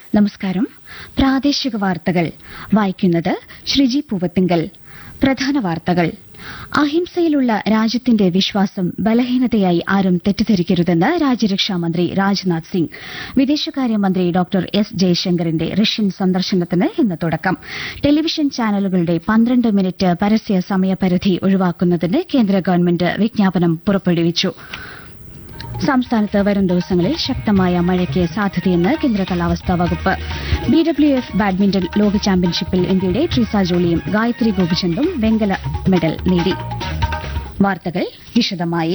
നമസ്കാരം പ്രാദേശിക വാർത്തകൾ വായിക്കുന്നത് ശ്രീജി പൂവത്തിങ്കൽ പ്രധാന വാർത്തകൾ അഹിംസയിലുള്ള രാജ്യത്തിന്റെ വിശ്വാസം ബലഹീനതയായി ആരും തെറ്റിദ്ധരിക്കരുതെന്ന് രാജ്യരക്ഷാമന്ത്രി രാജ്നാഥ് സിംഗ് വിദേശകാര്യമന്ത്രി ഡോക്ടർ എസ് ജയശങ്കറിന്റെ റഷ്യൻ സന്ദർശനത്തിന് ഇന്ന് തുടക്കം ടെലിവിഷൻ ചാനലുകളുടെ പന്ത്രണ്ട് മിനിറ്റ് പരസ്യ സമയപരിധി ഒഴിവാക്കുന്നതിന് കേന്ദ്ര ഗവൺമെന്റ് വിജ്ഞാപനം പുറപ്പെടുവിച്ചു സംസ്ഥാനത്ത് വരും ദിവസങ്ങളിൽ ശക്തമായ മഴയ്ക്ക് സാധ്യതയെന്ന് കേന്ദ്ര കാലാവസ്ഥാ വകുപ്പ് ബി ഡബ്ല്യു എഫ് ബാഡ്മിന്റൺ ലോക ചാമ്പ്യൻഷിപ്പിൽ ഇന്ത്യയുടെ ട്രീസ ജോളിയും ഗായത്രി ഗോപിചന്ദും വെങ്കല മെഡൽ നേടി വാർത്തകൾ വിശദമായി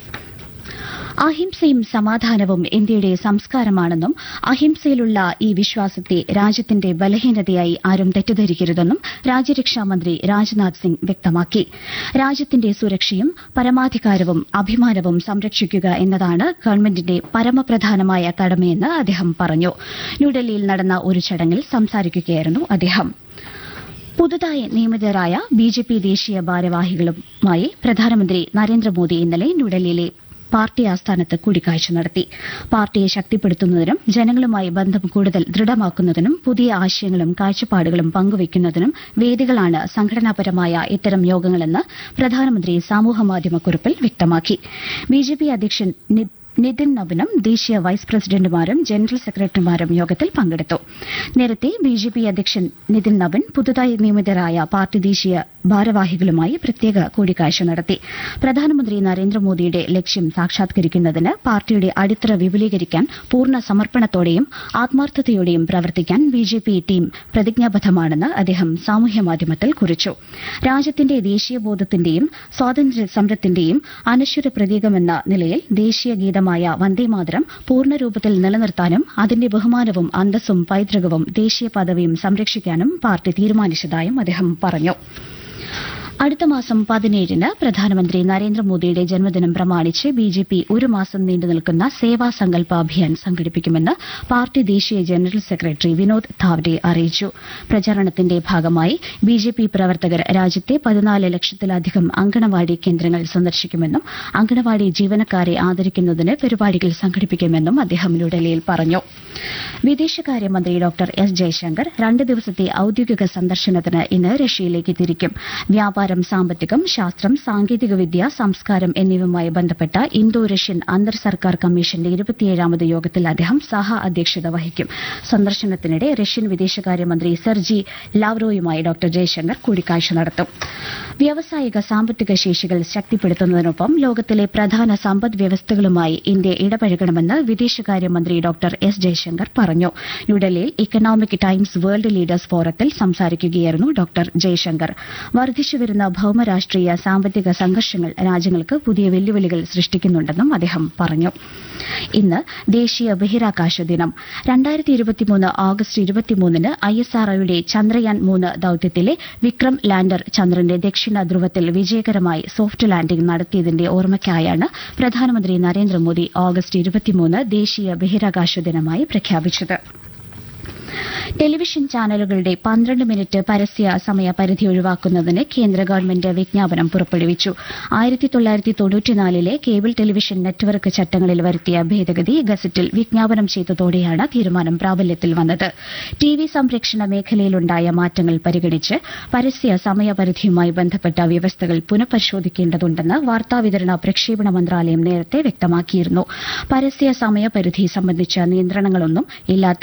അഹിംസയും സമാധാനവും ഇന്ത്യയുടെ സംസ്കാരമാണെന്നും അഹിംസയിലുള്ള ഈ വിശ്വാസത്തെ രാജ്യത്തിന്റെ ബലഹീനതയായി ആരും തെറ്റിദ്ധരിക്കരുതെന്നും രാജ്യരക്ഷാമന്ത്രി രാജ്നാഥ് സിംഗ് വ്യക്തമാക്കി രാജ്യത്തിന്റെ സുരക്ഷയും പരമാധികാരവും അഭിമാനവും സംരക്ഷിക്കുക എന്നതാണ് ഗവൺമെന്റിന്റെ പരമപ്രധാനമായ കടമയെന്ന് അദ്ദേഹം പറഞ്ഞു ന്യൂഡൽഹിയിൽ നടന്ന ഒരു ചടങ്ങിൽ സംസാരിക്കുകയായിരുന്നു അദ്ദേഹം പുതുതായി നിയമിതരായ ബിജെപി ദേശീയ ഭാരവാഹികളുമായി പ്രധാനമന്ത്രി നരേന്ദ്രമോദി ഇന്നലെ ന്യൂഡൽഹിയിലെ പാർട്ടി ആസ്ഥാനത്ത് കൂടിക്കാഴ്ച നടത്തി പാർട്ടിയെ ശക്തിപ്പെടുത്തുന്നതിനും ജനങ്ങളുമായി ബന്ധം കൂടുതൽ ദൃഢമാക്കുന്നതിനും പുതിയ ആശയങ്ങളും കാഴ്ചപ്പാടുകളും പങ്കുവയ്ക്കുന്നതിനും വേദികളാണ് സംഘടനാപരമായ ഇത്തരം യോഗങ്ങളെന്ന് പ്രധാനമന്ത്രി സാമൂഹ്യമാധ്യമക്കുറിപ്പിൽ വ്യക്തമാക്കി ബിജെപി അധ്യക്ഷൻ നിതിൻ നബിനും ദേശീയ വൈസ് പ്രസിഡന്റുമാരും ജനറൽ സെക്രട്ടറിമാരും യോഗത്തിൽ പങ്കെടുത്തു നേരത്തെ ബിജെപി അധ്യക്ഷൻ നിതിൻ നബിൻ പുതുതായി നിയമിതരായ പാർട്ടി ദേശീയ ഭാരവാഹികളുമായി പ്രത്യേക കൂടിക്കാഴ്ച നടത്തി പ്രധാനമന്ത്രി നരേന്ദ്രമോദിയുടെ ലക്ഷ്യം സാക്ഷാത്കരിക്കുന്നതിന് പാർട്ടിയുടെ അടിത്തറ വിപുലീകരിക്കാൻ പൂർണ്ണ സമർപ്പണത്തോടെയും ആത്മാർത്ഥതയോടെയും പ്രവർത്തിക്കാൻ ബിജെപി ടീം പ്രതിജ്ഞാബദ്ധമാണെന്ന് അദ്ദേഹം സാമൂഹ്യമാധ്യമത്തിൽ കുറിച്ചു രാജ്യത്തിന്റെ ദേശീയബോധത്തിന്റെയും സ്വാതന്ത്ര്യ സമരത്തിന്റെയും അനശ്വര പ്രതീകമെന്ന നിലയിൽ ദേശീയ ഗീതമായ വന്ദേമാതരം പൂർണ്ണരൂപത്തിൽ നിലനിർത്താനും അതിന്റെ ബഹുമാനവും അന്തസ്സും പൈതൃകവും ദേശീയ പദവിയും സംരക്ഷിക്കാനും പാർട്ടി തീരുമാനിച്ചതായും അദ്ദേഹം പറഞ്ഞു അടുത്ത മാസം പതിനേഴിന് പ്രധാനമന്ത്രി നരേന്ദ്രമോദിയുടെ ജന്മദിനം പ്രമാണിച്ച് ബിജെപി ഒരു മാസം നീണ്ടുനിൽക്കുന്ന സേവാ സങ്കൽപ അഭിയാൻ സംഘടിപ്പിക്കുമെന്ന് പാർട്ടി ദേശീയ ജനറൽ സെക്രട്ടറി വിനോദ് താവ്ഡെ അറിയിച്ചു പ്രചാരണത്തിന്റെ ഭാഗമായി ബിജെപി പ്രവർത്തകർ രാജ്യത്തെ പതിനാല് ലക്ഷത്തിലധികം അങ്കണവാടി കേന്ദ്രങ്ങൾ സന്ദർശിക്കുമെന്നും അങ്കണവാടി ജീവനക്കാരെ ആദരിക്കുന്നതിന് പരിപാടികൾ സംഘടിപ്പിക്കുമെന്നും അദ്ദേഹം ന്യൂഡൽഹിയിൽ പറഞ്ഞു വിദേശകാര്യമന്ത്രി ഡോക്ടർ എസ് ജയശങ്കർ രണ്ട് ദിവസത്തെ ഔദ്യോഗിക സന്ദർശനത്തിന് ഇന്ന് റഷ്യയിലേക്ക് തിരിക്കും വ്യാപാരം സാമ്പത്തികം ശാസ്ത്രം സാങ്കേതികവിദ്യ സംസ്കാരം എന്നിവയുമായി ബന്ധപ്പെട്ട ഇന്തോ റഷ്യൻ അന്തർ സർക്കാർ കമ്മീഷന്റെ ഇരുപത്തിയേഴാമത് യോഗത്തിൽ അദ്ദേഹം സഹ അധ്യക്ഷത വഹിക്കും സന്ദർശനത്തിനിടെ റഷ്യൻ വിദേശകാര്യമന്ത്രി സെർജി ലാവ്റോയുമായി ഡോക്ടർ ജയശങ്കർ കൂടിക്കാഴ്ച നടത്തും വ്യാവസായിക സാമ്പത്തിക ശേഷികൾ ശക്തിപ്പെടുത്തുന്നതിനൊപ്പം ലോകത്തിലെ പ്രധാന സമ്പദ് വ്യവസ്ഥകളുമായി ഇന്ത്യ ഇടപഴകണമെന്ന് വിദേശകാര്യമന്ത്രി ഡോക്ടർ എസ് ജയശങ്കർ പറഞ്ഞു ന്യൂഡൽഹിയിൽ ഇക്കണോമിക് ടൈംസ് വേൾഡ് ലീഡേഴ്സ് ഫോറത്തിൽ സംസാരിക്കുകയായിരുന്നു ഡോക്ടർ ജയശങ്കർ വർദ്ധിച്ചുവരുന്ന ഭൌമരാഷ്ട്രീയ സാമ്പത്തിക സംഘർഷങ്ങൾ രാജ്യങ്ങൾക്ക് പുതിയ വെല്ലുവിളികൾ സൃഷ്ടിക്കുന്നുണ്ടെന്നും അദ്ദേഹം പറഞ്ഞു ഇന്ന് ദേശീയ ബഹിരാകാശ ദിനം രണ്ടായിരത്തി ഇരുപത്തിമൂന്ന് ഓഗസ്റ്റ് ഇരുപത്തിമൂന്നിന് ഐ എസ് ആർഒയുടെ ചന്ദ്രയാൻ മൂന്ന് ദൌത്യത്തിലെ വിക്രം ലാൻഡർ ചന്ദ്രന്റെ ദക്ഷിണ ധ്രുവത്തിൽ വിജയകരമായി സോഫ്റ്റ് ലാൻഡിംഗ് നടത്തിയതിന്റെ ഓർമ്മയ്ക്കായാണ് പ്രധാനമന്ത്രി നരേന്ദ്രമോദി ഓഗസ്റ്റ് ഇരുപത്തിമൂന്ന് ദേശീയ ബഹിരാകാശ ദിനമായി പ്രഖ്യാപിച്ചത് ടെലിവിഷൻ ചാനലുകളുടെ പന്ത്രണ്ട് മിനിറ്റ് പരസ്യ സമയ പരിധി ഒഴിവാക്കുന്നതിന് കേന്ദ്ര ഗവൺമെന്റ് വിജ്ഞാപനം പുറപ്പെടുവിച്ചു ആയിരത്തി തൊള്ളായിരത്തി തൊണ്ണൂറ്റിനാലിലെ കേബിൾ ടെലിവിഷൻ നെറ്റ്വർക്ക് ചട്ടങ്ങളിൽ വരുത്തിയ ഭേദഗതി ഗസറ്റിൽ വിജ്ഞാപനം ചെയ്തതോടെയാണ് തീരുമാനം പ്രാബല്യത്തിൽ വന്നത് ടി വി സംരക്ഷണ മേഖലയിലുണ്ടായ മാറ്റങ്ങൾ പരിഗണിച്ച് പരസ്യ സമയപരിധിയുമായി ബന്ധപ്പെട്ട വ്യവസ്ഥകൾ പുനഃപരിശോധിക്കേണ്ടതുണ്ടെന്ന് വാർത്താവിതരണ പ്രക്ഷേപണ മന്ത്രാലയം നേരത്തെ വ്യക്തമാക്കിയിരുന്നു പരസ്യ സമയപരിധി സംബന്ധിച്ച നിയന്ത്രണങ്ങളൊന്നും ഇല്ലാത്ത